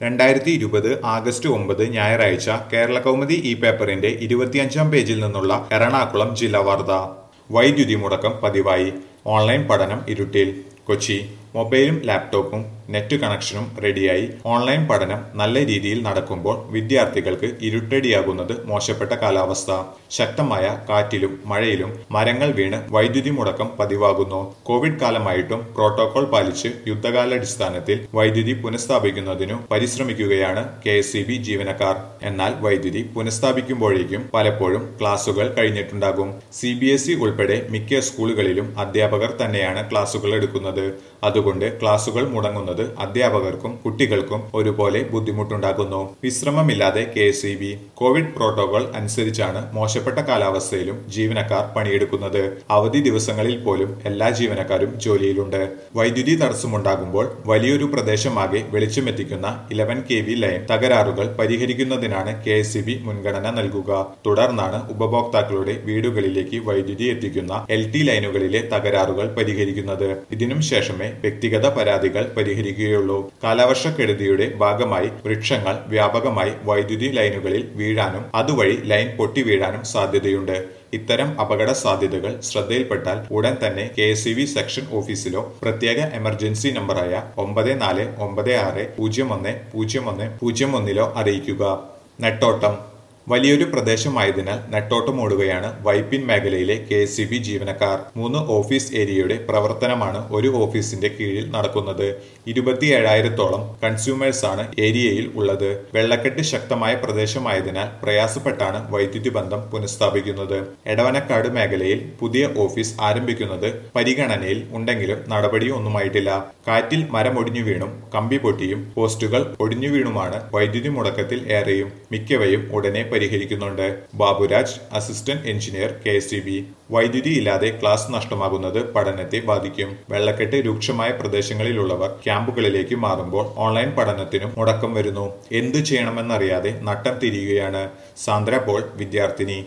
രണ്ടായിരത്തി ഇരുപത് ആഗസ്റ്റ് ഒമ്പത് ഞായറാഴ്ച കേരള കൗമുദി ഈ പേപ്പറിന്റെ ഇരുപത്തിയഞ്ചാം പേജിൽ നിന്നുള്ള എറണാകുളം ജില്ലാ വാർത്ത വൈദ്യുതി മുടക്കം പതിവായി ഓൺലൈൻ പഠനം ഇരുട്ടിൽ കൊച്ചി മൊബൈലും ലാപ്ടോപ്പും നെറ്റ് കണക്ഷനും റെഡിയായി ഓൺലൈൻ പഠനം നല്ല രീതിയിൽ നടക്കുമ്പോൾ വിദ്യാർത്ഥികൾക്ക് ഇരുട്ടടിയാകുന്നത് മോശപ്പെട്ട കാലാവസ്ഥ ശക്തമായ കാറ്റിലും മഴയിലും മരങ്ങൾ വീണ് വൈദ്യുതി മുടക്കം പതിവാകുന്നു കോവിഡ് കാലമായിട്ടും പ്രോട്ടോകോൾ പാലിച്ച് യുദ്ധകാലാടിസ്ഥാനത്തിൽ വൈദ്യുതി പുനഃസ്ഥാപിക്കുന്നതിനു പരിശ്രമിക്കുകയാണ് കെ ജീവനക്കാർ എന്നാൽ വൈദ്യുതി പുനഃസ്ഥാപിക്കുമ്പോഴേക്കും പലപ്പോഴും ക്ലാസുകൾ കഴിഞ്ഞിട്ടുണ്ടാകും സി ബി എസ് ഇ ഉൾപ്പെടെ മിക്ക സ്കൂളുകളിലും അധ്യാപകർ തന്നെയാണ് ക്ലാസുകൾ എടുക്കുന്നത് അതുകൊണ്ട് ക്ലാസുകൾ മുടങ്ങുന്നത് അധ്യാപകർക്കും കുട്ടികൾക്കും ഒരുപോലെ ബുദ്ധിമുട്ടുണ്ടാക്കുന്നു വിശ്രമമില്ലാതെ കെ എസ് കോവിഡ് പ്രോട്ടോകോൾ അനുസരിച്ചാണ് മോശപ്പെട്ട കാലാവസ്ഥയിലും ജീവനക്കാർ പണിയെടുക്കുന്നത് അവധി ദിവസങ്ങളിൽ പോലും എല്ലാ ജീവനക്കാരും ജോലിയിലുണ്ട് വൈദ്യുതി തടസ്സമുണ്ടാകുമ്പോൾ വലിയൊരു പ്രദേശമാകെ വെളിച്ചമെത്തിക്കുന്ന ഇലവൻ കെ വി ലൈൻ തകരാറുകൾ പരിഹരിക്കുന്നതിനാണ് കെ എസ് മുൻഗണന നൽകുക തുടർന്നാണ് ഉപഭോക്താക്കളുടെ വീടുകളിലേക്ക് വൈദ്യുതി എത്തിക്കുന്ന എൽ ടി ലൈനുകളിലെ തകരാറുകൾ പരിഹരിക്കുന്നത് ഇതിനും ശേഷമേ വ്യക്തിഗത പരാതികൾ പരിഹരിക്കുകയുള്ളൂ കാലവർഷക്കെടുതിയുടെ ഭാഗമായി വൃക്ഷങ്ങൾ വ്യാപകമായി വൈദ്യുതി ലൈനുകളിൽ വീഴാനും അതുവഴി ലൈൻ പൊട്ടി വീഴാനും സാധ്യതയുണ്ട് ഇത്തരം അപകട സാധ്യതകൾ ശ്രദ്ധയിൽപ്പെട്ടാൽ ഉടൻ തന്നെ കെ എസ് സെക്ഷൻ ഓഫീസിലോ പ്രത്യേക എമർജൻസി നമ്പറായ ഒമ്പത് നാല് ഒമ്പത് ആറ് പൂജ്യം ഒന്ന് പൂജ്യം ഒന്ന് പൂജ്യം ഒന്നിലോ അറിയിക്കുക നെട്ടോട്ടം വലിയൊരു പ്രദേശമായതിനാൽ നെട്ടോട്ടം ഓടുകയാണ് വൈപ്പിൻ മേഖലയിലെ കെ എസ് ജീവനക്കാർ മൂന്ന് ഓഫീസ് ഏരിയയുടെ പ്രവർത്തനമാണ് ഒരു ഓഫീസിന്റെ കീഴിൽ നടക്കുന്നത് ഇരുപത്തിയേഴായിരത്തോളം കൺസ്യൂമേഴ്സ് ആണ് ഏരിയയിൽ ഉള്ളത് വെള്ളക്കെട്ട് ശക്തമായ പ്രദേശമായതിനാൽ പ്രയാസപ്പെട്ടാണ് വൈദ്യുതി ബന്ധം പുനഃസ്ഥാപിക്കുന്നത് എടവനക്കാട് മേഖലയിൽ പുതിയ ഓഫീസ് ആരംഭിക്കുന്നത് പരിഗണനയിൽ ഉണ്ടെങ്കിലും നടപടിയൊന്നുമായിട്ടില്ല കാറ്റിൽ മരമൊടിഞ്ഞു വീണും കമ്പി പൊട്ടിയും പോസ്റ്റുകൾ ഒടിഞ്ഞു വീണുമാണ് വൈദ്യുതി മുടക്കത്തിൽ ഏറെയും മിക്കവയും ഉടനെ പരിഹരിക്കുന്നുണ്ട് ബാബുരാജ് അസിസ്റ്റന്റ് എഞ്ചിനീയർ കെ വൈദ്യുതി ഇല്ലാതെ ക്ലാസ് നഷ്ടമാകുന്നത് പഠനത്തെ ബാധിക്കും വെള്ളക്കെട്ട് രൂക്ഷമായ പ്രദേശങ്ങളിലുള്ളവർ ക്യാമ്പുകളിലേക്ക് മാറുമ്പോൾ ഓൺലൈൻ പഠനത്തിനും മുടക്കം വരുന്നു എന്തു ചെയ്യണമെന്നറിയാതെ നട്ടം തിരിയുകയാണ് സാന്ദ്ര പോൾ വിദ്യാർത്ഥിനി